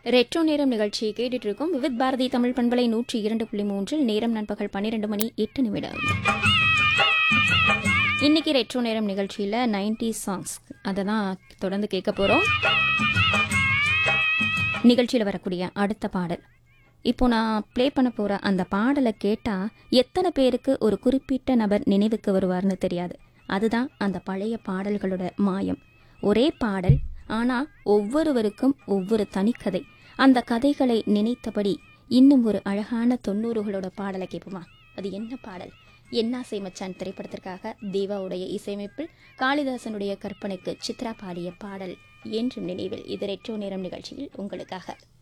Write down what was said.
retro நேரம் நிகழ்ச்சி கேட்டுட்டு இருக்கோம் விவித் பாரதி தமிழ் பண்பலை நூற்றி இரண்டு புள்ளி மூன்றில் நேரம் நண்பகல் பன்னிரெண்டு மணி எட்டு நிமிடம் இன்னைக்கு ரெட்ரோ நேரம் நிகழ்ச்சியில் 90 சாங்ஸ் அதை தான் தொடர்ந்து கேட்க போகிறோம் நிகழ்ச்சியில் வரக்கூடிய அடுத்த பாடல் இப்போ நான் ப்ளே பண்ண போகிற அந்த பாடலை கேட்டால் எத்தனை பேருக்கு ஒரு குறிப்பிட்ட நபர் நினைவுக்கு வருவார்னு தெரியாது அதுதான் அந்த பழைய பாடல்களோட மாயம் ஒரே பாடல் ஆனால் ஒவ்வொருவருக்கும் ஒவ்வொரு தனிக்கதை அந்த கதைகளை நினைத்தபடி இன்னும் ஒரு அழகான தொண்ணூறுகளோட பாடலை கேட்போமா அது என்ன பாடல் என்னாசை மச்சான் திரைப்படத்திற்காக தேவாவுடைய இசையமைப்பில் காளிதாசனுடைய கற்பனைக்கு சித்ரா பாடிய பாடல் என்றும் நினைவில் இது ரெட்ரோ நேரம் நிகழ்ச்சியில் உங்களுக்காக